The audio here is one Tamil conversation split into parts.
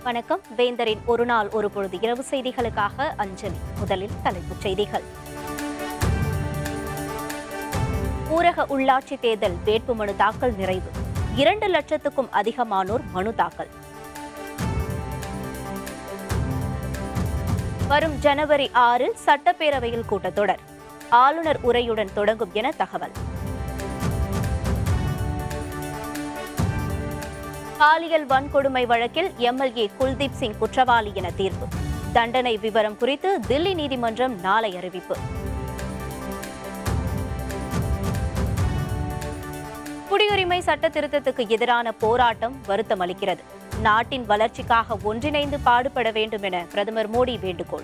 வணக்கம் வேந்தரின் ஒரு நாள் ஒரு பொழுது இரவு செய்திகளுக்காக அஞ்சலி முதலில் தலைப்புச் செய்திகள் ஊரக உள்ளாட்சி தேர்தல் வேட்புமனு தாக்கல் நிறைவு இரண்டு லட்சத்துக்கும் அதிகமானோர் மனு தாக்கல் வரும் ஜனவரி ஆறு சட்டப்பேரவையில் கூட்டத்தொடர் ஆளுநர் உரையுடன் தொடங்கும் என தகவல் பாலியல் வன்கொடுமை வழக்கில் எம்எல்ஏ குல்தீப் சிங் குற்றவாளி என தீர்ப்பு தண்டனை விவரம் குறித்து தில்லி நீதிமன்றம் நாளை அறிவிப்பு குடியுரிமை சட்ட திருத்தத்துக்கு எதிரான போராட்டம் வருத்தம் அளிக்கிறது நாட்டின் வளர்ச்சிக்காக ஒன்றிணைந்து பாடுபட வேண்டும் என பிரதமர் மோடி வேண்டுகோள்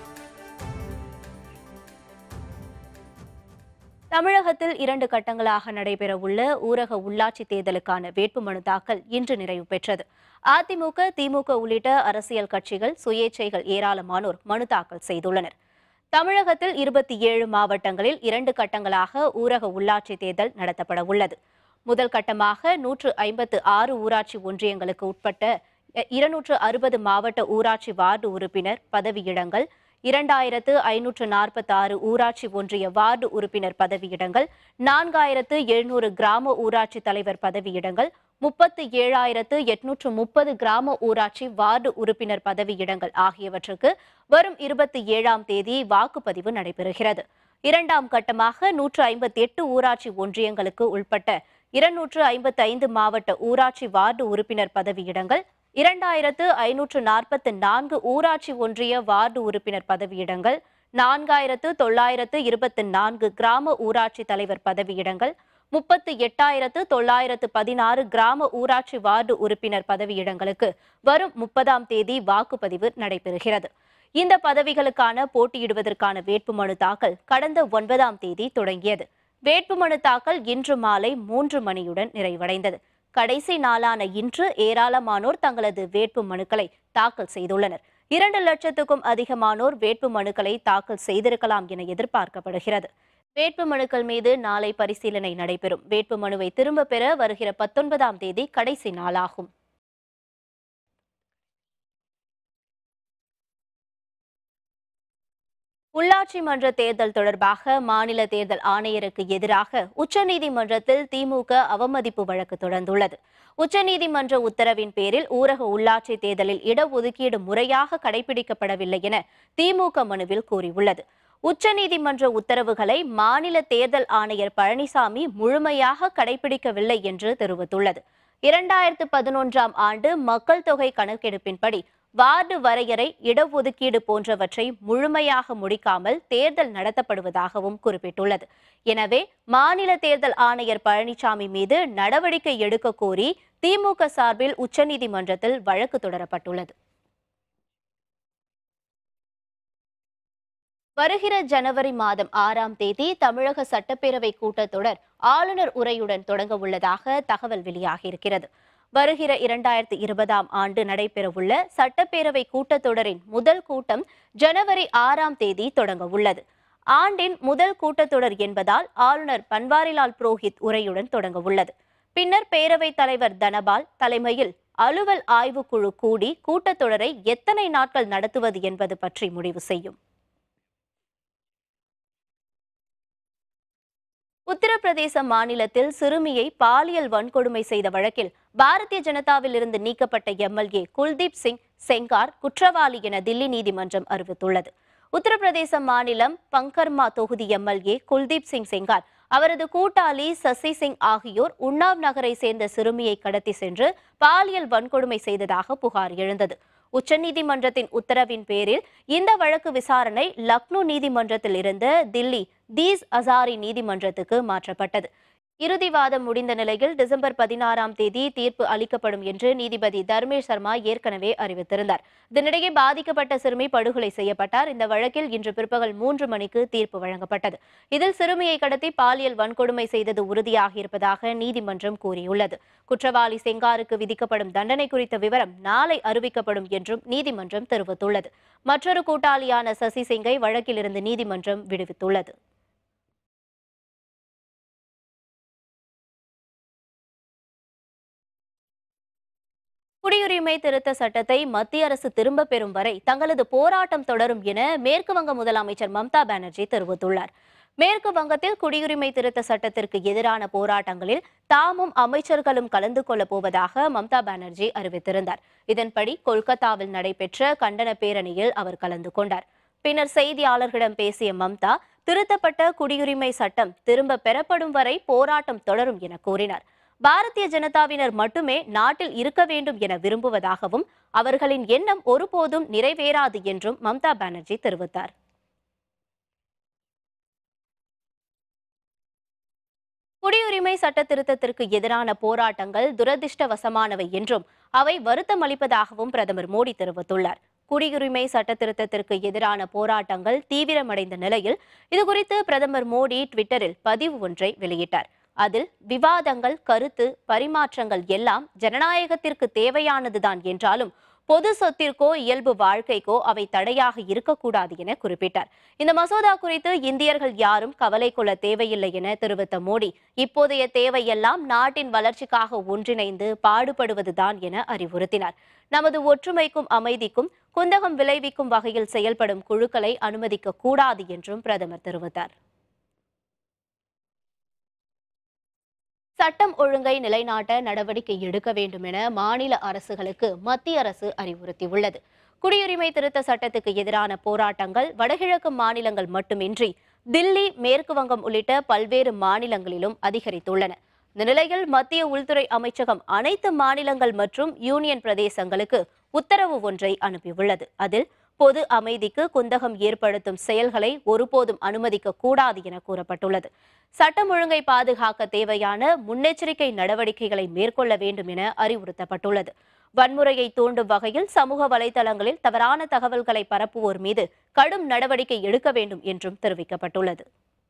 தமிழகத்தில் இரண்டு கட்டங்களாக நடைபெறவுள்ள ஊரக உள்ளாட்சி தேர்தலுக்கான வேட்புமனு தாக்கல் இன்று நிறைவு பெற்றது அதிமுக திமுக உள்ளிட்ட அரசியல் கட்சிகள் சுயேட்சைகள் ஏராளமானோர் மனு தாக்கல் செய்துள்ளனர் தமிழகத்தில் இருபத்தி ஏழு மாவட்டங்களில் இரண்டு கட்டங்களாக ஊரக உள்ளாட்சி தேர்தல் நடத்தப்பட உள்ளது முதல் கட்டமாக நூற்று ஐம்பத்து ஆறு ஊராட்சி ஒன்றியங்களுக்கு உட்பட்ட இருநூற்று அறுபது மாவட்ட ஊராட்சி வார்டு உறுப்பினர் பதவியிடங்கள் இரண்டாயிரத்து ஐநூற்று நாற்பத்தாறு ஊராட்சி ஒன்றிய வார்டு உறுப்பினர் பதவியிடங்கள் நான்காயிரத்து எழுநூறு கிராம ஊராட்சி தலைவர் பதவியிடங்கள் முப்பத்து ஏழாயிரத்து எட்நூற்று முப்பது கிராம ஊராட்சி வார்டு உறுப்பினர் பதவியிடங்கள் ஆகியவற்றுக்கு வரும் இருபத்தி ஏழாம் தேதி வாக்குப்பதிவு நடைபெறுகிறது இரண்டாம் கட்டமாக நூற்று ஐம்பத்தி எட்டு ஊராட்சி ஒன்றியங்களுக்கு உட்பட்ட இருநூற்று ஐம்பத்தி ஐந்து மாவட்ட ஊராட்சி வார்டு உறுப்பினர் பதவியிடங்கள் இரண்டாயிரத்து ஐநூற்று நாற்பத்து நான்கு ஊராட்சி ஒன்றிய வார்டு உறுப்பினர் பதவியிடங்கள் நான்காயிரத்து தொள்ளாயிரத்து இருபத்தி நான்கு கிராம ஊராட்சி தலைவர் பதவியிடங்கள் முப்பத்து எட்டாயிரத்து தொள்ளாயிரத்து பதினாறு கிராம ஊராட்சி வார்டு உறுப்பினர் பதவியிடங்களுக்கு வரும் முப்பதாம் தேதி வாக்குப்பதிவு நடைபெறுகிறது இந்த பதவிகளுக்கான போட்டியிடுவதற்கான வேட்புமனு தாக்கல் கடந்த ஒன்பதாம் தேதி தொடங்கியது வேட்புமனு தாக்கல் இன்று மாலை மூன்று மணியுடன் நிறைவடைந்தது கடைசி நாளான இன்று ஏராளமானோர் தங்களது வேட்பு மனுக்களை தாக்கல் செய்துள்ளனர் இரண்டு லட்சத்துக்கும் அதிகமானோர் வேட்பு மனுக்களை தாக்கல் செய்திருக்கலாம் என எதிர்பார்க்கப்படுகிறது வேட்பு மனுக்கள் மீது நாளை பரிசீலனை நடைபெறும் வேட்பு மனுவை திரும்ப பெற வருகிற பத்தொன்பதாம் தேதி கடைசி நாளாகும் உள்ளாட்சி மன்ற தேர்தல் தொடர்பாக மாநில தேர்தல் ஆணையருக்கு எதிராக உச்சநீதிமன்றத்தில் திமுக அவமதிப்பு வழக்கு தொடர்ந்துள்ளது உச்சநீதிமன்ற உத்தரவின் பேரில் ஊரக உள்ளாட்சி தேர்தலில் இடஒதுக்கீடு முறையாக கடைபிடிக்கப்படவில்லை என திமுக மனுவில் கூறியுள்ளது உச்சநீதிமன்ற உத்தரவுகளை மாநில தேர்தல் ஆணையர் பழனிசாமி முழுமையாக கடைபிடிக்கவில்லை என்று தெரிவித்துள்ளது இரண்டாயிரத்து பதினொன்றாம் ஆண்டு மக்கள் தொகை கணக்கெடுப்பின்படி வார்டு வரையறை இடஒதுக்கீடு போன்றவற்றை முழுமையாக முடிக்காமல் தேர்தல் நடத்தப்படுவதாகவும் குறிப்பிட்டுள்ளது எனவே மாநில தேர்தல் ஆணையர் பழனிசாமி மீது நடவடிக்கை எடுக்க கோரி திமுக சார்பில் உச்சநீதிமன்றத்தில் வழக்கு தொடரப்பட்டுள்ளது வருகிற ஜனவரி மாதம் ஆறாம் தேதி தமிழக சட்டப்பேரவை கூட்டத்தொடர் ஆளுநர் உரையுடன் தொடங்க உள்ளதாக தகவல் வெளியாகியிருக்கிறது வருகிற இரண்டாயிரத்தி இருபதாம் ஆண்டு நடைபெறவுள்ள சட்டப்பேரவை கூட்டத்தொடரின் முதல் கூட்டம் ஜனவரி ஆறாம் தேதி தொடங்க உள்ளது ஆண்டின் முதல் கூட்டத்தொடர் என்பதால் ஆளுநர் பன்வாரிலால் புரோஹித் உரையுடன் தொடங்க உள்ளது பின்னர் பேரவைத் தலைவர் தனபால் தலைமையில் அலுவல் ஆய்வுக்குழு கூடி கூட்டத்தொடரை எத்தனை நாட்கள் நடத்துவது என்பது பற்றி முடிவு செய்யும் உத்தரப்பிரதேச மாநிலத்தில் சிறுமியை பாலியல் வன்கொடுமை செய்த வழக்கில் பாரதிய ஜனதாவில் இருந்து நீக்கப்பட்ட எம்எல்ஏ குல்தீப் சிங் செங்கார் குற்றவாளி என தில்லி நீதிமன்றம் அறிவித்துள்ளது உத்தரப்பிரதேச மாநிலம் பங்கர்மா தொகுதி எம்எல்ஏ குல்தீப் சிங் செங்கார் அவரது கூட்டாளி சசி சிங் ஆகியோர் உன்னாவ் நகரை சேர்ந்த சிறுமியை கடத்தி சென்று பாலியல் வன்கொடுமை செய்ததாக புகார் எழுந்தது உச்சநீதிமன்றத்தின் உத்தரவின் பேரில் இந்த வழக்கு விசாரணை லக்னோ நீதிமன்றத்தில் இருந்து தில்லி தீஸ் அசாரி நீதிமன்றத்துக்கு மாற்றப்பட்டது இறுதி வாதம் முடிந்த நிலையில் டிசம்பர் பதினாறாம் தேதி தீர்ப்பு அளிக்கப்படும் என்று நீதிபதி தர்மேஷ் சர்மா ஏற்கனவே அறிவித்திருந்தார் இதனிடையே பாதிக்கப்பட்ட சிறுமி படுகொலை செய்யப்பட்டார் இந்த வழக்கில் இன்று பிற்பகல் மூன்று மணிக்கு தீர்ப்பு வழங்கப்பட்டது இதில் சிறுமியை கடத்தி பாலியல் வன்கொடுமை செய்தது உறுதியாகியிருப்பதாக நீதிமன்றம் கூறியுள்ளது குற்றவாளி செங்காருக்கு விதிக்கப்படும் தண்டனை குறித்த விவரம் நாளை அறிவிக்கப்படும் என்றும் நீதிமன்றம் தெரிவித்துள்ளது மற்றொரு கூட்டாளியான சசி சிங்கை வழக்கிலிருந்து நீதிமன்றம் விடுவித்துள்ளது குடியுரிமை திருத்த சட்டத்தை மத்திய அரசு திரும்ப பெறும் வரை தங்களது போராட்டம் தொடரும் என மேற்கு வங்க முதலமைச்சர் மம்தா பானர்ஜி தெரிவித்துள்ளார் மேற்கு வங்கத்தில் குடியுரிமை திருத்த சட்டத்திற்கு எதிரான போராட்டங்களில் தாமும் அமைச்சர்களும் கலந்து கொள்ளப் போவதாக மம்தா பானர்ஜி அறிவித்திருந்தார் இதன்படி கொல்கத்தாவில் நடைபெற்ற கண்டன பேரணியில் அவர் கலந்து கொண்டார் பின்னர் செய்தியாளர்களிடம் பேசிய மம்தா திருத்தப்பட்ட குடியுரிமை சட்டம் திரும்ப பெறப்படும் வரை போராட்டம் தொடரும் என கூறினார் பாரதிய ஜனதாவினர் மட்டுமே நாட்டில் இருக்க வேண்டும் என விரும்புவதாகவும் அவர்களின் எண்ணம் ஒருபோதும் நிறைவேறாது என்றும் மம்தா பானர்ஜி தெரிவித்தார் குடியுரிமை சட்ட திருத்தத்திற்கு எதிரான போராட்டங்கள் துரதிர்ஷ்டவசமானவை என்றும் அவை வருத்தம் அளிப்பதாகவும் பிரதமர் மோடி தெரிவித்துள்ளார் குடியுரிமை சட்ட திருத்தத்திற்கு எதிரான போராட்டங்கள் தீவிரமடைந்த நிலையில் இதுகுறித்து பிரதமர் மோடி ட்விட்டரில் பதிவு ஒன்றை வெளியிட்டார் அதில் விவாதங்கள் கருத்து பரிமாற்றங்கள் எல்லாம் ஜனநாயகத்திற்கு தேவையானதுதான் என்றாலும் பொது சொத்திற்கோ இயல்பு வாழ்க்கைக்கோ அவை தடையாக இருக்கக்கூடாது என குறிப்பிட்டார் இந்த மசோதா குறித்து இந்தியர்கள் யாரும் கவலை கொள்ள தேவையில்லை என தெரிவித்த மோடி இப்போதைய தேவையெல்லாம் நாட்டின் வளர்ச்சிக்காக ஒன்றிணைந்து பாடுபடுவதுதான் என அறிவுறுத்தினார் நமது ஒற்றுமைக்கும் அமைதிக்கும் குந்தகம் விளைவிக்கும் வகையில் செயல்படும் குழுக்களை அனுமதிக்க கூடாது என்றும் பிரதமர் தெரிவித்தார் சட்டம் ஒழுங்கை நிலைநாட்ட நடவடிக்கை எடுக்க வேண்டும் என மாநில அரசுகளுக்கு மத்திய அரசு அறிவுறுத்தியுள்ளது குடியுரிமை திருத்த சட்டத்துக்கு எதிரான போராட்டங்கள் வடகிழக்கு மாநிலங்கள் மட்டுமின்றி தில்லி மேற்கு வங்கம் உள்ளிட்ட பல்வேறு மாநிலங்களிலும் அதிகரித்துள்ளன இந்த நிலையில் மத்திய உள்துறை அமைச்சகம் அனைத்து மாநிலங்கள் மற்றும் யூனியன் பிரதேசங்களுக்கு உத்தரவு ஒன்றை அனுப்பியுள்ளது அதில் பொது அமைதிக்கு குந்தகம் ஏற்படுத்தும் செயல்களை ஒருபோதும் அனுமதிக்க கூடாது என கூறப்பட்டுள்ளது சட்டம் ஒழுங்கை பாதுகாக்க தேவையான முன்னெச்சரிக்கை நடவடிக்கைகளை மேற்கொள்ள வேண்டும் என அறிவுறுத்தப்பட்டுள்ளது வன்முறையை தூண்டும் வகையில் சமூக வலைதளங்களில் தவறான தகவல்களை பரப்புவோர் மீது கடும் நடவடிக்கை எடுக்க வேண்டும் என்றும் தெரிவிக்கப்பட்டுள்ளது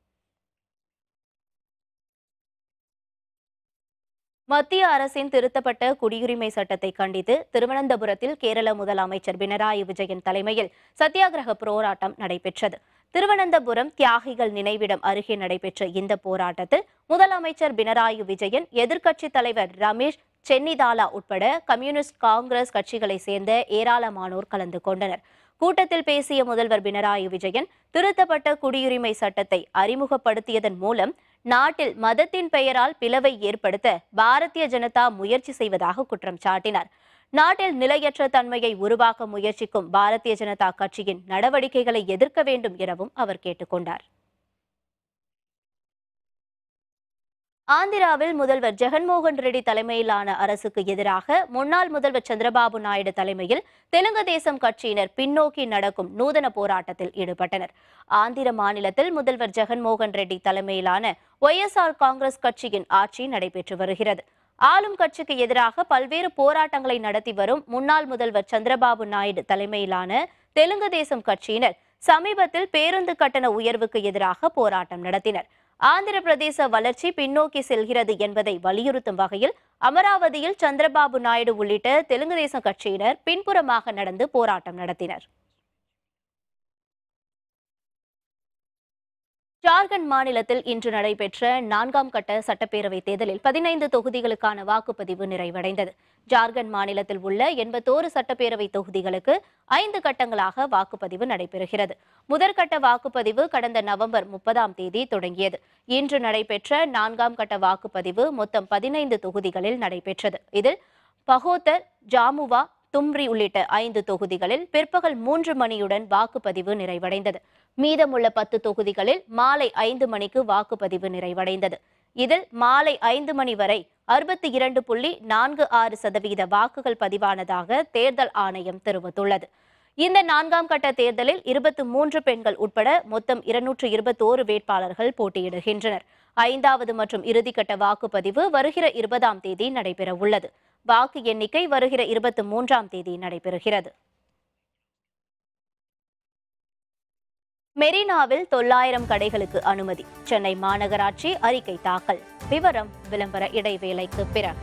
மத்திய அரசின் திருத்தப்பட்ட குடியுரிமை சட்டத்தை கண்டித்து திருவனந்தபுரத்தில் கேரள முதலமைச்சர் பினராயி விஜயன் தலைமையில் சத்தியாகிரக போராட்டம் நடைபெற்றது திருவனந்தபுரம் தியாகிகள் நினைவிடம் அருகே நடைபெற்ற இந்த போராட்டத்தில் முதலமைச்சர் பினராயி விஜயன் எதிர்க்கட்சித் தலைவர் ரமேஷ் சென்னிதாலா உட்பட கம்யூனிஸ்ட் காங்கிரஸ் கட்சிகளை சேர்ந்த ஏராளமானோர் கலந்து கொண்டனர் கூட்டத்தில் பேசிய முதல்வர் பினராயி விஜயன் திருத்தப்பட்ட குடியுரிமை சட்டத்தை அறிமுகப்படுத்தியதன் மூலம் நாட்டில் மதத்தின் பெயரால் பிளவை ஏற்படுத்த பாரதிய ஜனதா முயற்சி செய்வதாக குற்றம் சாட்டினார் நாட்டில் நிலையற்ற தன்மையை உருவாக்க முயற்சிக்கும் பாரதிய ஜனதா கட்சியின் நடவடிக்கைகளை எதிர்க்க வேண்டும் எனவும் அவர் கேட்டுக்கொண்டார் ஆந்திராவில் முதல்வர் ஜெகன்மோகன் ரெட்டி தலைமையிலான அரசுக்கு எதிராக முன்னாள் முதல்வர் சந்திரபாபு நாயுடு தலைமையில் தெலுங்கு தேசம் கட்சியினர் பின்னோக்கி நடக்கும் நூதன போராட்டத்தில் ஈடுபட்டனர் ஆந்திர மாநிலத்தில் முதல்வர் ஜெகன்மோகன் ரெட்டி தலைமையிலான ஒய்எஸ்ஆர் காங்கிரஸ் கட்சியின் ஆட்சி நடைபெற்று வருகிறது ஆளும் கட்சிக்கு எதிராக பல்வேறு போராட்டங்களை நடத்தி வரும் முன்னாள் முதல்வர் சந்திரபாபு நாயுடு தலைமையிலான தெலுங்கு தேசம் கட்சியினர் சமீபத்தில் பேருந்து கட்டண உயர்வுக்கு எதிராக போராட்டம் நடத்தினர் ஆந்திர பிரதேச வளர்ச்சி பின்னோக்கி செல்கிறது என்பதை வலியுறுத்தும் வகையில் அமராவதியில் சந்திரபாபு நாயுடு உள்ளிட்ட தெலுங்கு தேசம் கட்சியினர் பின்புறமாக நடந்து போராட்டம் நடத்தினர் ஜார்க்கண்ட் மாநிலத்தில் இன்று நடைபெற்ற நான்காம் கட்ட சட்டப்பேரவை தேர்தலில் பதினைந்து தொகுதிகளுக்கான வாக்குப்பதிவு நிறைவடைந்தது ஜார்க்கண்ட் மாநிலத்தில் உள்ள எண்பத்தோரு சட்டப்பேரவை தொகுதிகளுக்கு ஐந்து கட்டங்களாக வாக்குப்பதிவு நடைபெறுகிறது முதற்கட்ட வாக்குப்பதிவு கடந்த நவம்பர் முப்பதாம் தேதி தொடங்கியது இன்று நடைபெற்ற நான்காம் கட்ட வாக்குப்பதிவு மொத்தம் பதினைந்து தொகுதிகளில் நடைபெற்றது இதில் பகோத்தர் ஜாமுவா தும்ரி உள்ளிட்ட ஐந்து தொகுதிகளில் பிற்பகல் மூன்று மணியுடன் வாக்குப்பதிவு நிறைவடைந்தது மீதமுள்ள பத்து தொகுதிகளில் மாலை ஐந்து மணிக்கு வாக்குப்பதிவு நிறைவடைந்தது இதில் மாலை ஐந்து மணி வரை அறுபத்தி இரண்டு புள்ளி நான்கு ஆறு சதவீத வாக்குகள் பதிவானதாக தேர்தல் ஆணையம் தெரிவித்துள்ளது இந்த நான்காம் கட்ட தேர்தலில் இருபத்து மூன்று பெண்கள் உட்பட மொத்தம் இருநூற்று இருபத்தோரு வேட்பாளர்கள் போட்டியிடுகின்றனர் ஐந்தாவது மற்றும் இறுதிக்கட்ட வாக்குப்பதிவு வருகிற இருபதாம் தேதி நடைபெற உள்ளது வாக்கு எண்ணிக்கை வருகிற இருபத்தி மூன்றாம் தேதி நடைபெறுகிறது மெரினாவில் தொள்ளாயிரம் கடைகளுக்கு அனுமதி சென்னை மாநகராட்சி அறிக்கை தாக்கல் விவரம் விளம்பர இடைவேளைக்கு பிறகு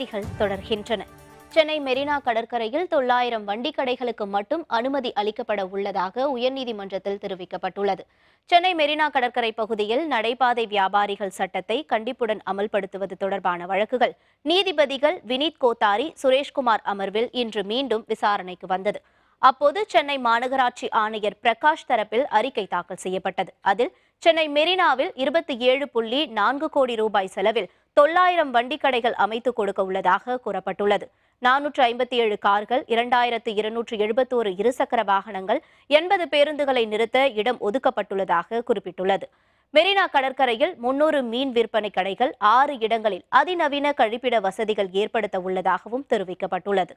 செய்திகள் தொடர்கின்றன சென்னை மெரினா கடற்கரையில் தொள்ளாயிரம் வண்டி கடைகளுக்கு மட்டும் அனுமதி அளிக்கப்பட உள்ளதாக உயர்நீதிமன்றத்தில் தெரிவிக்கப்பட்டுள்ளது சென்னை மெரினா கடற்கரை பகுதியில் நடைபாதை வியாபாரிகள் சட்டத்தை கண்டிப்புடன் அமல்படுத்துவது தொடர்பான வழக்குகள் நீதிபதிகள் வினீத் கோத்தாரி சுரேஷ்குமார் அமர்வில் இன்று மீண்டும் விசாரணைக்கு வந்தது அப்போது சென்னை மாநகராட்சி ஆணையர் பிரகாஷ் தரப்பில் அறிக்கை தாக்கல் செய்யப்பட்டது அதில் சென்னை மெரினாவில் இருபத்தி ஏழு புள்ளி நான்கு கோடி ரூபாய் செலவில் தொள்ளாயிரம் வண்டிக்கடைகள் அமைத்துக் கொடுக்க உள்ளதாக கூறப்பட்டுள்ளது நானூற்று ஐம்பத்தி ஏழு கார்கள் இரண்டாயிரத்து இருநூற்று எழுபத்தோரு இருசக்கர வாகனங்கள் எண்பது பேருந்துகளை நிறுத்த இடம் ஒதுக்கப்பட்டுள்ளதாக குறிப்பிட்டுள்ளது மெரினா கடற்கரையில் முன்னூறு மீன் விற்பனை கடைகள் ஆறு இடங்களில் அதிநவீன கழிப்பிட வசதிகள் ஏற்படுத்த உள்ளதாகவும் தெரிவிக்கப்பட்டுள்ளது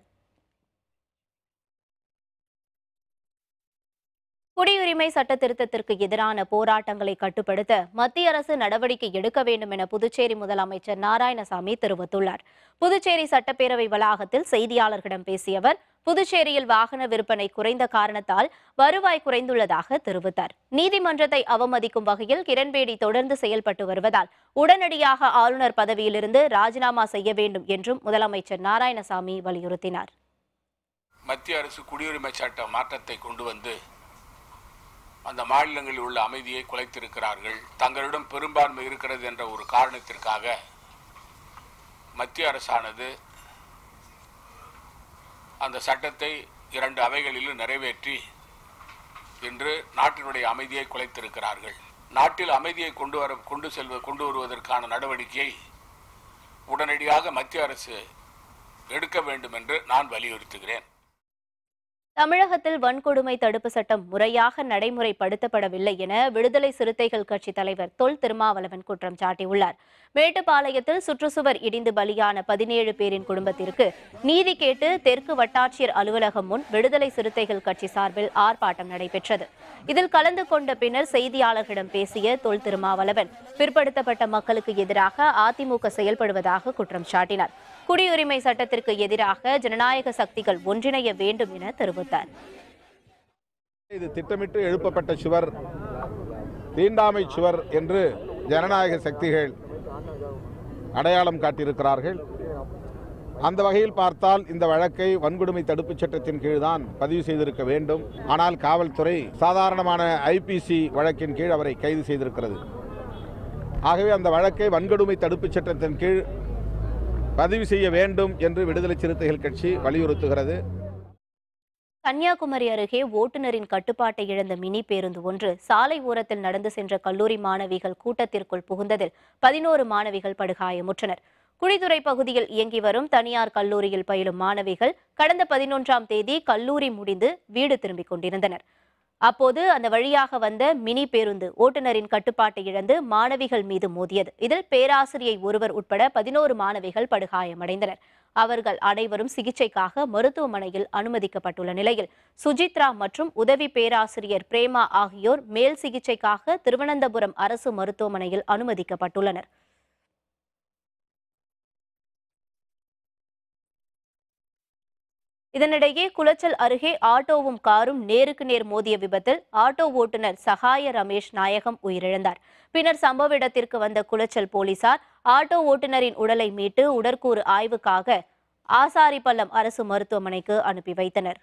குடியுரிமை சட்ட திருத்தத்திற்கு எதிரான போராட்டங்களை கட்டுப்படுத்த மத்திய அரசு நடவடிக்கை எடுக்க வேண்டும் என புதுச்சேரி முதலமைச்சர் நாராயணசாமி தெரிவித்துள்ளார் புதுச்சேரி சட்டப்பேரவை வளாகத்தில் செய்தியாளர்களிடம் பேசிய அவர் புதுச்சேரியில் வாகன விற்பனை குறைந்த காரணத்தால் வருவாய் குறைந்துள்ளதாக தெரிவித்தார் நீதிமன்றத்தை அவமதிக்கும் வகையில் கிரண்பேடி தொடர்ந்து செயல்பட்டு வருவதால் உடனடியாக ஆளுநர் பதவியிலிருந்து ராஜினாமா செய்ய வேண்டும் என்றும் முதலமைச்சர் நாராயணசாமி வலியுறுத்தினார் மத்திய அரசு குடியுரிமை சட்ட மாற்றத்தை கொண்டு வந்து அந்த மாநிலங்களில் உள்ள அமைதியை குலைத்திருக்கிறார்கள் தங்களிடம் பெரும்பான்மை இருக்கிறது என்ற ஒரு காரணத்திற்காக மத்திய அரசானது அந்த சட்டத்தை இரண்டு அவைகளிலும் நிறைவேற்றி இன்று நாட்டினுடைய அமைதியை குலைத்திருக்கிறார்கள் நாட்டில் அமைதியை கொண்டு வர கொண்டு செல்வ கொண்டு வருவதற்கான நடவடிக்கையை உடனடியாக மத்திய அரசு எடுக்க வேண்டும் என்று நான் வலியுறுத்துகிறேன் தமிழகத்தில் வன்கொடுமை தடுப்பு சட்டம் முறையாக நடைமுறைப்படுத்தப்படவில்லை என விடுதலை சிறுத்தைகள் கட்சி தலைவர் தொல் திருமாவளவன் குற்றம் சாட்டியுள்ளார் மேட்டுப்பாளையத்தில் சுற்றுச்சுவர் இடிந்து பலியான பதினேழு பேரின் குடும்பத்திற்கு நீதி கேட்டு தெற்கு வட்டாட்சியர் அலுவலகம் முன் விடுதலை சிறுத்தைகள் கட்சி சார்பில் ஆர்ப்பாட்டம் நடைபெற்றது இதில் கலந்து கொண்ட பின்னர் செய்தியாளர்களிடம் பேசிய தொல் திருமாவளவன் பிற்படுத்தப்பட்ட மக்களுக்கு எதிராக அதிமுக செயல்படுவதாக குற்றம் சாட்டினார் குடியுரிமை சட்டத்திற்கு எதிராக ஜனநாயக சக்திகள் ஒன்றிணைய வேண்டும் என தெரிவித்தார் இது திட்டமிட்டு எழுப்பப்பட்ட சுவர் தீண்டாமை சுவர் என்று ஜனநாயக சக்திகள் அடையாளம் காட்டியிருக்கிறார்கள் அந்த வகையில் பார்த்தால் இந்த வழக்கை வன்கொடுமை தடுப்புச் சட்டத்தின் கீழ் தான் பதிவு செய்திருக்க வேண்டும் ஆனால் காவல்துறை சாதாரணமான ஐபிசி வழக்கின் கீழ் அவரை கைது செய்திருக்கிறது ஆகவே அந்த வழக்கை வன்கொடுமை தடுப்புச் சட்டத்தின் கீழ் பதிவு செய்ய வேண்டும் என்று விடுதலை சிறுத்தைகள் கட்சி வலியுறுத்துகிறது கன்னியாகுமரி அருகே ஓட்டுநரின் கட்டுப்பாட்டை இழந்த மினி பேருந்து ஒன்று சாலை ஓரத்தில் நடந்து சென்ற கல்லூரி மாணவிகள் கூட்டத்திற்குள் புகுந்ததில் பதினோரு மாணவிகள் படுகாயமுற்றனர் குழித்துறை பகுதியில் இயங்கி வரும் தனியார் கல்லூரியில் பயிலும் மாணவிகள் கடந்த பதினொன்றாம் தேதி கல்லூரி முடிந்து வீடு திரும்பிக் கொண்டிருந்தனர் அப்போது அந்த வழியாக வந்த மினி பேருந்து ஓட்டுநரின் கட்டுப்பாட்டை இழந்து மாணவிகள் மீது மோதியது இதில் பேராசிரியை ஒருவர் உட்பட பதினோரு மாணவிகள் படுகாயமடைந்தனர் அவர்கள் அனைவரும் சிகிச்சைக்காக மருத்துவமனையில் அனுமதிக்கப்பட்டுள்ள நிலையில் சுஜித்ரா மற்றும் உதவி பேராசிரியர் பிரேமா ஆகியோர் மேல் சிகிச்சைக்காக திருவனந்தபுரம் அரசு மருத்துவமனையில் அனுமதிக்கப்பட்டுள்ளனர் இதனிடையே குளச்சல் அருகே ஆட்டோவும் காரும் நேருக்கு நேர் மோதிய விபத்தில் ஆட்டோ ஓட்டுநர் சகாய ரமேஷ் நாயகம் உயிரிழந்தார் பின்னர் சம்பவ இடத்திற்கு வந்த குளச்சல் போலீசார் ஆட்டோ ஓட்டுநரின் உடலை மீட்டு உடற்கூறு ஆய்வுக்காக ஆசாரிப்பள்ளம் அரசு மருத்துவமனைக்கு அனுப்பி வைத்தனர்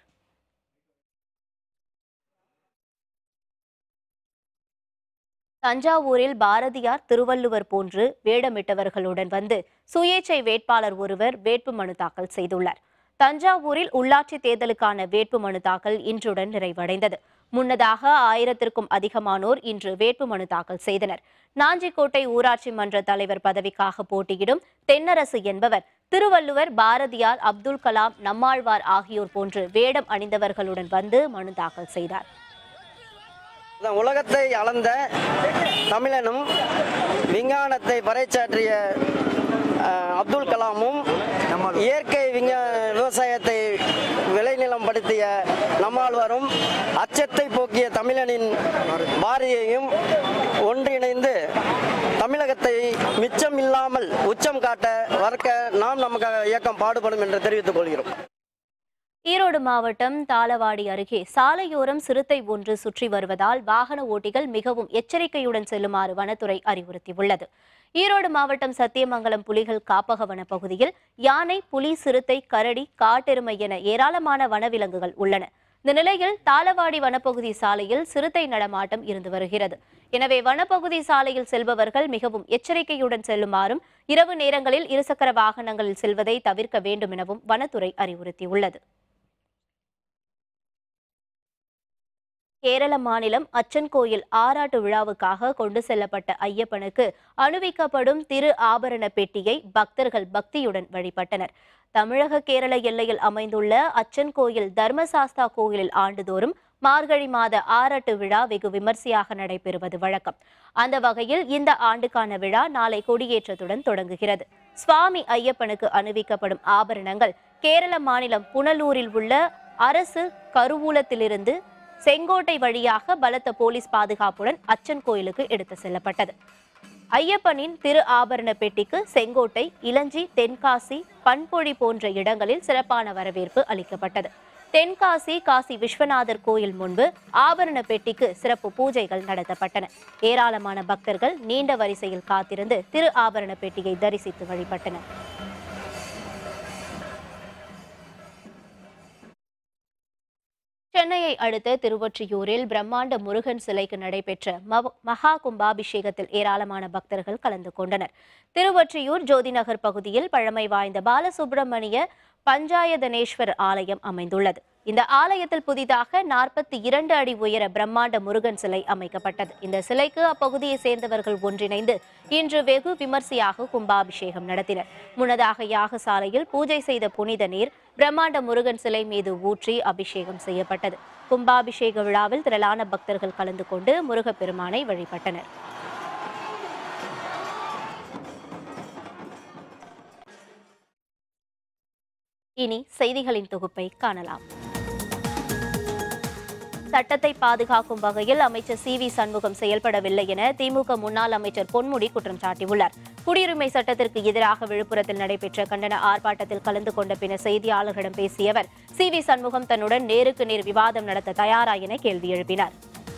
தஞ்சாவூரில் பாரதியார் திருவள்ளுவர் போன்று வேடமிட்டவர்களுடன் வந்து சுயேச்சை வேட்பாளர் ஒருவர் வேட்புமனு தாக்கல் செய்துள்ளார் தஞ்சாவூரில் உள்ளாட்சி தேர்தலுக்கான வேட்புமனு தாக்கல் இன்றுடன் நிறைவடைந்தது முன்னதாக ஆயிரத்திற்கும் அதிகமானோர் இன்று வேட்புமனு தாக்கல் செய்தனர் நாஞ்சிக்கோட்டை ஊராட்சி மன்ற தலைவர் பதவிக்காக போட்டியிடும் தென்னரசு என்பவர் திருவள்ளுவர் பாரதியார் அப்துல் கலாம் நம்மாழ்வார் ஆகியோர் போன்று வேடம் அணிந்தவர்களுடன் வந்து மனு தாக்கல் செய்தார் இந்த உலகத்தை அளந்த தமிழனும் விஞ்ஞானத்தை பறைசாற்றிய அஹ், அப்துல் கலாமும் இயற்கை விஞ்ஞா விவசாயத்தை விளைநிலம் படுத்திய நம்மாழ்வாரும் அச்சத்தை போக்கிய தமிழனின் பாரதியையும் ஒன்றிணைந்து தமிழகத்தை மிச்சம் இல்லாமல் உச்சம் காட்ட வர்க்க நாம் நமக்கு இயக்கம் பாடுபடும் என்று தெரிவித்துக் கொள்கிறோம் ஈரோடு மாவட்டம் தாளவாடி அருகே சாலையோரம் சிறுத்தை ஒன்று சுற்றி வருவதால் வாகன ஓட்டிகள் மிகவும் எச்சரிக்கையுடன் செல்லுமாறு வனத்துறை அறிவுறுத்தியுள்ளது ஈரோடு மாவட்டம் சத்தியமங்கலம் புலிகள் காப்பக வன பகுதியில் யானை புலி சிறுத்தை கரடி காட்டெருமை என ஏராளமான வனவிலங்குகள் உள்ளன இந்த நிலையில் தாளவாடி வனப்பகுதி சாலையில் சிறுத்தை நடமாட்டம் இருந்து வருகிறது எனவே வனப்பகுதி சாலையில் செல்பவர்கள் மிகவும் எச்சரிக்கையுடன் செல்லுமாறும் இரவு நேரங்களில் இருசக்கர வாகனங்களில் செல்வதை தவிர்க்க வேண்டும் எனவும் வனத்துறை அறிவுறுத்தியுள்ளது கேரள மாநிலம் அச்சன் கோயில் ஆராட்டு விழாவுக்காக கொண்டு செல்லப்பட்ட ஐயப்பனுக்கு அணிவிக்கப்படும் திரு ஆபரண பெட்டியை பக்தர்கள் பக்தியுடன் வழிபட்டனர் தமிழக கேரள எல்லையில் அமைந்துள்ள அச்சன் கோயில் தர்மசாஸ்தா கோயிலில் ஆண்டுதோறும் மார்கழி மாத ஆராட்டு விழா வெகு விமர்சையாக நடைபெறுவது வழக்கம் அந்த வகையில் இந்த ஆண்டுக்கான விழா நாளை கொடியேற்றத்துடன் தொடங்குகிறது சுவாமி ஐயப்பனுக்கு அணிவிக்கப்படும் ஆபரணங்கள் கேரள மாநிலம் புனலூரில் உள்ள அரசு கருவூலத்திலிருந்து செங்கோட்டை வழியாக பலத்த போலீஸ் பாதுகாப்புடன் அச்சன் கோயிலுக்கு எடுத்து செல்லப்பட்டது ஐயப்பனின் திரு ஆபரண பெட்டிக்கு செங்கோட்டை இளஞ்சி தென்காசி பண்பொழி போன்ற இடங்களில் சிறப்பான வரவேற்பு அளிக்கப்பட்டது தென்காசி காசி விஸ்வநாதர் கோயில் முன்பு ஆபரண பெட்டிக்கு சிறப்பு பூஜைகள் நடத்தப்பட்டன ஏராளமான பக்தர்கள் நீண்ட வரிசையில் காத்திருந்து திரு ஆபரண பெட்டியை தரிசித்து வழிபட்டனர் சென்னையை அடுத்த திருவொற்றியூரில் பிரம்மாண்ட முருகன் சிலைக்கு நடைபெற்ற மவ- மகா கும்பாபிஷேகத்தில் ஏராளமான பக்தர்கள் கலந்து கொண்டனர் திருவொற்றியூர் ஜோதிநகர் பகுதியில் பழமை வாய்ந்த பாலசுப்பிரமணிய பஞ்சாயதனேஸ்வர் ஆலயம் அமைந்துள்ளது இந்த ஆலயத்தில் புதிதாக நாற்பத்தி இரண்டு அடி உயர பிரம்மாண்ட முருகன் சிலை அமைக்கப்பட்டது இந்த சிலைக்கு அப்பகுதியை சேர்ந்தவர்கள் ஒன்றிணைந்து இன்று வெகு விமர்சையாக கும்பாபிஷேகம் நடத்தினர் முன்னதாக யாகசாலையில் பூஜை செய்த புனித நீர் பிரம்மாண்ட முருகன் சிலை மீது ஊற்றி அபிஷேகம் செய்யப்பட்டது கும்பாபிஷேக விழாவில் திரளான பக்தர்கள் கலந்து கொண்டு முருகப்பெருமானை வழிபட்டனர் இனி செய்திகளின் தொகுப்பை காணலாம் சட்டத்தை பாதுகாக்கும் வகையில் அமைச்சர் சி வி சண்முகம் செயல்படவில்லை என திமுக முன்னாள் அமைச்சர் பொன்முடி குற்றம் சாட்டியுள்ளார் குடியுரிமை சட்டத்திற்கு எதிராக விழுப்புரத்தில் நடைபெற்ற கண்டன ஆர்ப்பாட்டத்தில் கலந்து கொண்ட பின்னர் செய்தியாளர்களிடம் பேசிய அவர் சி வி சண்முகம் தன்னுடன் நேருக்கு நேர் விவாதம் நடத்த தயாரா என கேள்வி எழுப்பினார்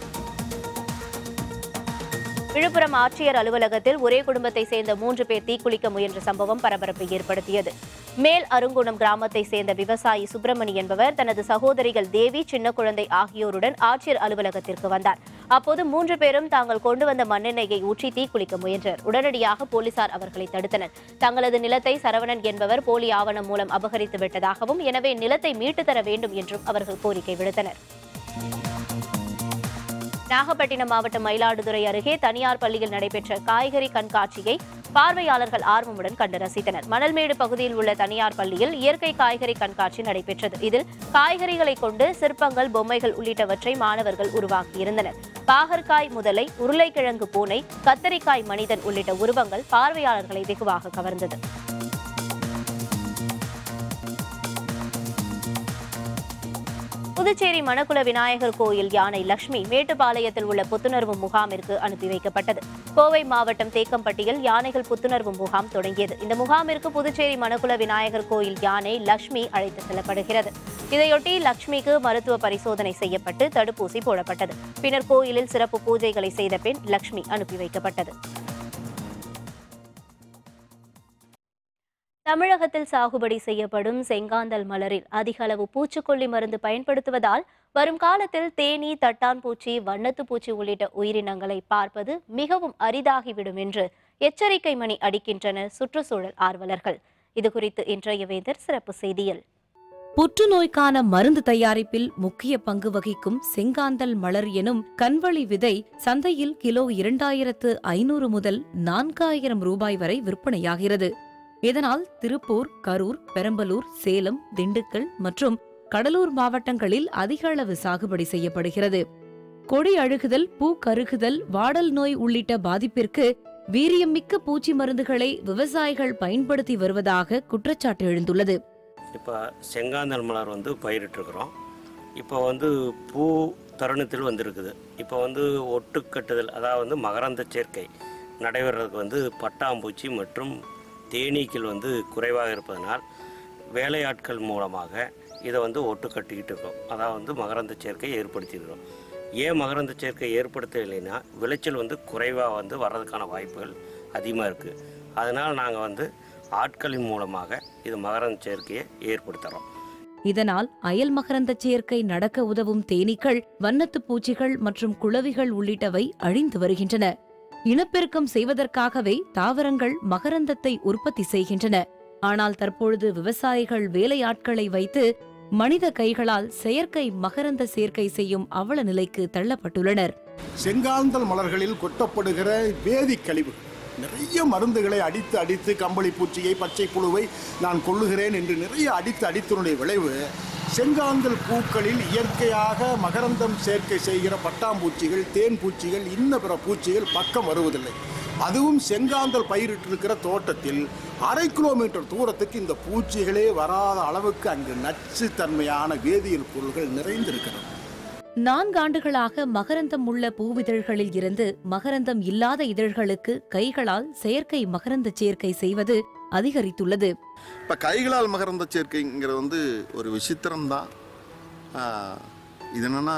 விழுப்புரம் ஆட்சியர் அலுவலகத்தில் ஒரே குடும்பத்தை சேர்ந்த மூன்று பேர் தீக்குளிக்க முயன்ற சம்பவம் பரபரப்பை ஏற்படுத்தியது மேல் அருங்குணம் கிராமத்தை சேர்ந்த விவசாயி சுப்பிரமணி என்பவர் தனது சகோதரிகள் தேவி சின்ன குழந்தை ஆகியோருடன் ஆட்சியர் அலுவலகத்திற்கு வந்தார் அப்போது மூன்று பேரும் தாங்கள் கொண்டு வந்த மண்ணெண்ணெயை ஊற்றி தீக்குளிக்க முயன்றனர் உடனடியாக போலீசார் அவர்களை தடுத்தனர் தங்களது நிலத்தை சரவணன் என்பவர் போலி ஆவணம் மூலம் அபகரித்து விட்டதாகவும் எனவே நிலத்தை மீட்டுத் தர வேண்டும் என்றும் அவர்கள் கோரிக்கை விடுத்தனர் நாகப்பட்டினம் மாவட்டம் மயிலாடுதுறை அருகே தனியார் பள்ளியில் நடைபெற்ற காய்கறி கண்காட்சியை பார்வையாளர்கள் ஆர்வமுடன் கண்டு ரசித்தனர் மணல்மேடு பகுதியில் உள்ள தனியார் பள்ளியில் இயற்கை காய்கறி கண்காட்சி நடைபெற்றது இதில் காய்கறிகளை கொண்டு சிற்பங்கள் பொம்மைகள் உள்ளிட்டவற்றை மாணவர்கள் உருவாக்கியிருந்தனர் பாகற்காய் முதலை உருளைக்கிழங்கு பூனை கத்தரிக்காய் மனிதன் உள்ளிட்ட உருவங்கள் பார்வையாளர்களை வெகுவாக கவர்ந்தது புதுச்சேரி மணக்குள விநாயகர் கோயில் யானை லட்சுமி மேட்டுப்பாளையத்தில் உள்ள புத்துணர்வு முகாமிற்கு அனுப்பி வைக்கப்பட்டது கோவை மாவட்டம் தேக்கம்பட்டியில் யானைகள் புத்துணர்வு முகாம் தொடங்கியது இந்த முகாமிற்கு புதுச்சேரி மணக்குள விநாயகர் கோயில் யானை லட்சுமி அழைத்து செல்லப்படுகிறது இதையொட்டி லட்சுமிக்கு மருத்துவ பரிசோதனை செய்யப்பட்டு தடுப்பூசி போடப்பட்டது பின்னர் கோயிலில் சிறப்பு பூஜைகளை செய்த பின் லட்சுமி அனுப்பி வைக்கப்பட்டது தமிழகத்தில் சாகுபடி செய்யப்படும் செங்காந்தல் மலரில் அதிக அளவு பூச்சிக்கொல்லி மருந்து பயன்படுத்துவதால் வரும் காலத்தில் தேனீ தட்டான்பூச்சி வண்ணத்து பூச்சி உள்ளிட்ட உயிரினங்களை பார்ப்பது மிகவும் அரிதாகிவிடும் என்று எச்சரிக்கை மணி அடிக்கின்றனர் சுற்றுச்சூழல் ஆர்வலர்கள் இதுகுறித்து இன்றைய வேந்தர் சிறப்பு செய்தியில் புற்றுநோய்க்கான மருந்து தயாரிப்பில் முக்கிய பங்கு வகிக்கும் செங்காந்தல் மலர் எனும் கண்வழி விதை சந்தையில் கிலோ இரண்டாயிரத்து ஐநூறு முதல் நான்காயிரம் ரூபாய் வரை விற்பனையாகிறது இதனால் திருப்பூர் கரூர் பெரம்பலூர் சேலம் திண்டுக்கல் மற்றும் கடலூர் மாவட்டங்களில் அதிக அளவு சாகுபடி செய்யப்படுகிறது கொடி அழுகுதல் பூ கருகுதல் வாடல் நோய் உள்ளிட்ட பாதிப்பிற்கு வீரியமிக்க பூச்சி மருந்துகளை விவசாயிகள் பயன்படுத்தி வருவதாக குற்றச்சாட்டு எழுந்துள்ளது இப்போ செங்காந்தல் மலர் வந்து பயிரிட்டிருக்கிறோம் இப்போ வந்து பூ தருணத்தில் வந்திருக்குது இப்போ வந்து ஒட்டுக்கட்டுதல் அதாவது வந்து மகரந்த சேர்க்கை நடைபெறதுக்கு வந்து பட்டாம்பூச்சி மற்றும் தேனீக்கள் வந்து குறைவாக இருப்பதனால் வேலையாட்கள் மூலமாக இதை வந்து ஒட்டு கட்டிக்கிட்டு இருக்கோம் அதாவது வந்து மகரந்த சேர்க்கை ஏற்படுத்தியிருக்கிறோம் ஏன் மகரந்த சேர்க்கை ஏற்படுத்தலைன்னா விளைச்சல் வந்து குறைவாக வந்து வர்றதுக்கான வாய்ப்புகள் அதிகமாக இருக்குது அதனால் நாங்கள் வந்து ஆட்களின் மூலமாக இது மகரந்த சேர்க்கையை ஏற்படுத்துகிறோம் இதனால் அயல் மகரந்த சேர்க்கை நடக்க உதவும் தேனீக்கள் வண்ணத்துப் பூச்சிகள் மற்றும் குளவிகள் உள்ளிட்டவை அழிந்து வருகின்றன இனப்பெருக்கம் செய்வதற்காகவே தாவரங்கள் மகரந்தத்தை உற்பத்தி செய்கின்றன ஆனால் தற்பொழுது விவசாயிகள் வேலையாட்களை வைத்து மனித கைகளால் செயற்கை மகரந்த சேர்க்கை செய்யும் அவல நிலைக்கு தள்ளப்பட்டுள்ளனர் செங்காந்தல் மலர்களில் கொட்டப்படுகிற வேதிக் கழிவுகள் நிறைய மருந்துகளை அடித்து அடித்து கம்பளி பூச்சியை பச்சை புழுவை நான் கொள்ளுகிறேன் என்று நிறைய அடித்து அடித்தனுடைய விளைவு செங்காந்தல் பூக்களில் இயற்கையாக மகரந்தம் சேர்க்கை செய்கிற பட்டாம்பூச்சிகள் தேன் பூச்சிகள் இன்ன பிற பூச்சிகள் பக்கம் வருவதில்லை அதுவும் செங்காந்தல் பயிரிட்டிருக்கிற தோட்டத்தில் அரை கிலோமீட்டர் தூரத்துக்கு இந்த பூச்சிகளே வராத அளவுக்கு அங்கு நச்சுத்தன்மையான வேதியியல் பொருள்கள் நிறைந்திருக்கிறது நான்காண்டுகளாக மகரந்தம் உள்ள பூவிதழ்களில் இருந்து மகரந்தம் இல்லாத இதழ்களுக்கு கைகளால் செயற்கை மகரந்த சேர்க்கை செய்வது அதிகரித்துள்ளது இப்போ கைகளால் மகரந்த சேர்க்கைங்கிறது வந்து ஒரு விசித்திரம்தான் ஆஹ், இது என்னன்னா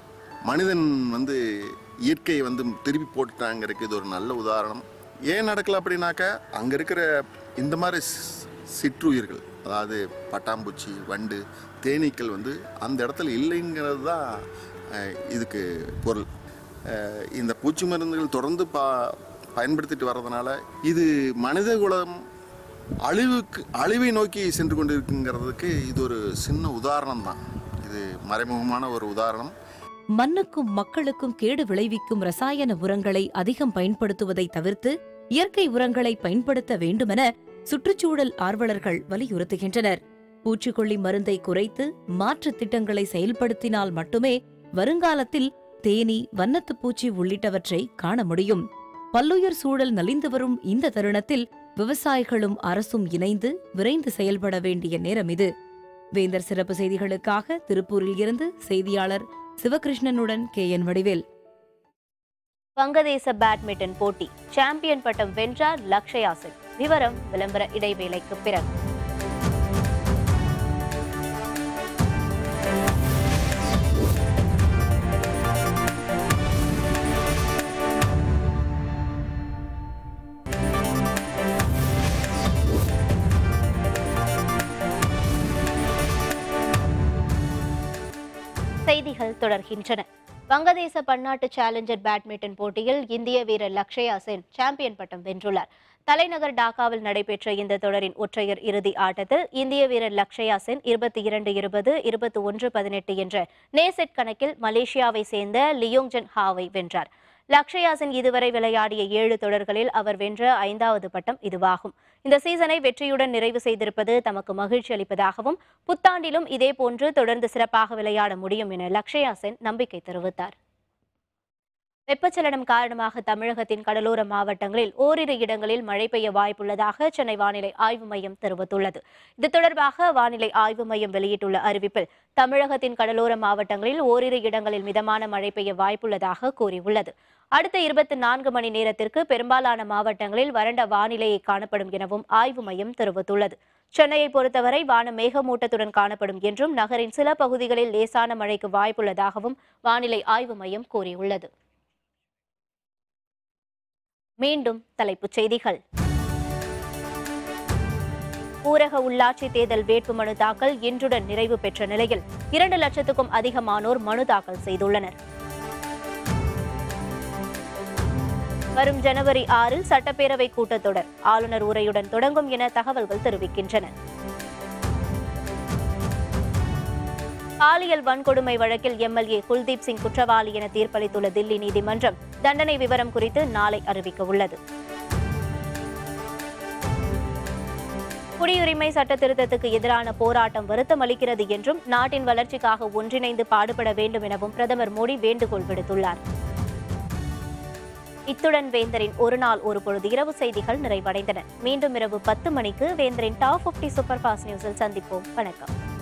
மனிதன் வந்து இயற்கையை வந்து திருப்பி போட்டுட்டாங்கிறதுக்கு இது ஒரு நல்ல உதாரணம் ஏன் நடக்கல அப்படின்னாக்கா அங்கே இருக்கிற இந்த மாதிரி சி- சிற்றுயிர்கள் அதாவது பட்டாம்பூச்சி வண்டு தேனீக்கள் வந்து அந்த இடத்துல இல்லைங்கிறது தான் ஆஹ், இதுக்கு பொருள் ஆஹ், இந்த பூச்சி மருந்துகள் தொடர்ந்து பா பயன்படுத்திட்டு வர்றதுனால இது மனித குலம் அழிவுக்கு அழிவை நோக்கி சென்று கொண்டிருக்குங்கிறதுக்கு இது ஒரு சின்ன உதாரணம் தான் இது மறைமுகமான ஒரு உதாரணம் மண்ணுக்கும் மக்களுக்கும் கேடு விளைவிக்கும் ரசாயன உரங்களை அதிகம் பயன்படுத்துவதை தவிர்த்து இயற்கை உரங்களை பயன்படுத்த வேண்டுமென சுற்றுச்சூழல் ஆர்வலர்கள் வலியுறுத்துகின்றனர் பூச்சிக்கொல்லி மருந்தை குறைத்து மாற்றுத் திட்டங்களை செயல்படுத்தினால் மட்டுமே வருங்காலத்தில் தேனீ வண்ணத்துப் பூச்சி உள்ளிட்டவற்றை காண முடியும் பல்லுயிர் சூழல் நலிந்து வரும் இந்த தருணத்தில் விவசாயிகளும் அரசும் இணைந்து விரைந்து செயல்பட வேண்டிய நேரம் இது வேந்தர் சிறப்பு செய்திகளுக்காக திருப்பூரில் இருந்து செய்தியாளர் சிவகிருஷ்ணனுடன் கே என் வடிவேல் வங்கதேச பேட்மிண்டன் போட்டி சாம்பியன் பட்டம் வென்றார் லக்ஷயா சென் விவரம் விளம்பர இடைவேளைக்கு பிறகு செய்திகள் தொடர்கின்றன வங்கதேச பன்னாட்டு சேலஞ்சர் பேட்மிண்டன் போட்டியில் இந்திய வீரர் லக்ஷயா சென் சாம்பியன் பட்டம் வென்றுள்ளார் தலைநகர் டாக்காவில் நடைபெற்ற இந்த தொடரின் ஒற்றையர் இறுதி ஆட்டத்தில் இந்திய வீரர் லக்ஷயா சென் இருபத்தி இரண்டு இருபது இருபத்தி ஒன்று பதினெட்டு என்ற நேசெட் கணக்கில் மலேசியாவை சேர்ந்த லியோங்ஜன் ஹாவை வென்றார் லக்ஷயா சென் இதுவரை விளையாடிய ஏழு தொடர்களில் அவர் வென்ற ஐந்தாவது பட்டம் இதுவாகும் இந்த சீசனை வெற்றியுடன் நிறைவு செய்திருப்பது தமக்கு மகிழ்ச்சி அளிப்பதாகவும் புத்தாண்டிலும் இதேபோன்று தொடர்ந்து சிறப்பாக விளையாட முடியும் என லக்ஷயா சென் நம்பிக்கை தெரிவித்தார் வெப்பச்சலனம் காரணமாக தமிழகத்தின் கடலோர மாவட்டங்களில் ஓரிரு இடங்களில் மழை பெய்ய வாய்ப்புள்ளதாக சென்னை வானிலை ஆய்வு மையம் தெரிவித்துள்ளது இது தொடர்பாக வானிலை ஆய்வு மையம் வெளியிட்டுள்ள அறிவிப்பில் தமிழகத்தின் கடலோர மாவட்டங்களில் ஓரிரு இடங்களில் மிதமான மழை பெய்ய வாய்ப்புள்ளதாக கூறியுள்ளது அடுத்த இருபத்தி நான்கு மணி நேரத்திற்கு பெரும்பாலான மாவட்டங்களில் வறண்ட வானிலையை காணப்படும் எனவும் ஆய்வு மையம் தெரிவித்துள்ளது சென்னையை பொறுத்தவரை வானம் மேகமூட்டத்துடன் காணப்படும் என்றும் நகரின் சில பகுதிகளில் லேசான மழைக்கு வாய்ப்புள்ளதாகவும் வானிலை ஆய்வு மையம் கூறியுள்ளது மீண்டும் தலைப்புச் செய்திகள் ஊரக உள்ளாட்சி தேர்தல் வேட்புமனு தாக்கல் இன்றுடன் நிறைவு பெற்ற நிலையில் இரண்டு லட்சத்துக்கும் அதிகமானோர் மனு தாக்கல் செய்துள்ளனர் வரும் ஜனவரி ஆறில் சட்டப்பேரவை கூட்டத்தொடர் ஆளுநர் உரையுடன் தொடங்கும் என தகவல்கள் தெரிவிக்கின்றன பாலியல் வன்கொடுமை வழக்கில் எம்எல்ஏ குல்தீப் சிங் குற்றவாளி என தீர்ப்பளித்துள்ள தில்லி நீதிமன்றம் தண்டனை விவரம் குறித்து நாளை அறிவிக்க உள்ளது குடியுரிமை சட்ட திருத்தத்துக்கு எதிரான போராட்டம் வருத்தம் அளிக்கிறது என்றும் நாட்டின் வளர்ச்சிக்காக ஒன்றிணைந்து பாடுபட வேண்டும் எனவும் பிரதமர் மோடி வேண்டுகோள் விடுத்துள்ளார் இத்துடன் வேந்தரின் ஒரு நாள் ஒரு பொழுது இரவு செய்திகள் நிறைவடைந்தன மீண்டும் இரவு பத்து மணிக்கு வேந்தரின் டாப் 50 சூப்பர் ஃபாஸ்ட் நியூஸில் சந்திப்போம் வணக்கம்